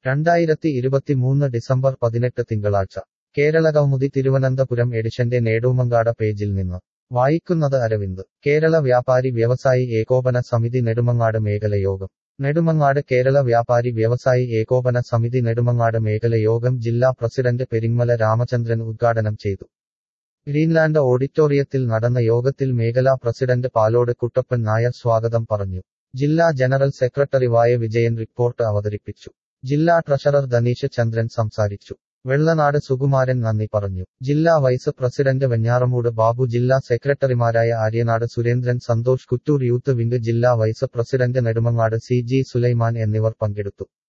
രണ്ടായിരത്തി ഇരുപത്തിമൂന്ന് ഡിസംബർ പതിനെട്ട് തിങ്കളാഴ്ച കേരളകൗമുദി തിരുവനന്തപുരം എഡിഷന്റെ നേടൂമങ്കാട പേജിൽ നിന്ന് വായിക്കുന്നത് അരവിന്ദ് കേരള വ്യാപാരി വ്യവസായി ഏകോപന സമിതി നെടുമങ്ങാട് മേഖല യോഗം നെടുമങ്ങാട് കേരള വ്യാപാരി വ്യവസായി ഏകോപന സമിതി നെടുമങ്ങാട് മേഖല യോഗം ജില്ലാ പ്രസിഡന്റ് പെരിങ്ങമല രാമചന്ദ്രൻ ഉദ്ഘാടനം ചെയ്തു ഗ്രീൻലാൻഡ് ഓഡിറ്റോറിയത്തിൽ നടന്ന യോഗത്തിൽ മേഖലാ പ്രസിഡന്റ് പാലോട് കുട്ടപ്പൻ നായർ സ്വാഗതം പറഞ്ഞു ജില്ലാ ജനറൽ സെക്രട്ടറി വായ വിജയൻ റിപ്പോർട്ട് അവതരിപ്പിച്ചു ജില്ലാ ട്രഷറർ ധനീഷ് ചന്ദ്രൻ സംസാരിച്ചു വെള്ളനാട് സുകുമാരൻ നന്ദി പറഞ്ഞു ജില്ലാ വൈസ് പ്രസിഡന്റ് വെഞ്ഞാറമൂട് ബാബു ജില്ലാ സെക്രട്ടറിമാരായ ആര്യനാട് സുരേന്ദ്രൻ സന്തോഷ് കുറ്റൂർ യൂത്ത് വിംഗ് ജില്ലാ vice president Nedumangad C G Sulaiman എന്നിവർ പങ്കെടുത്തു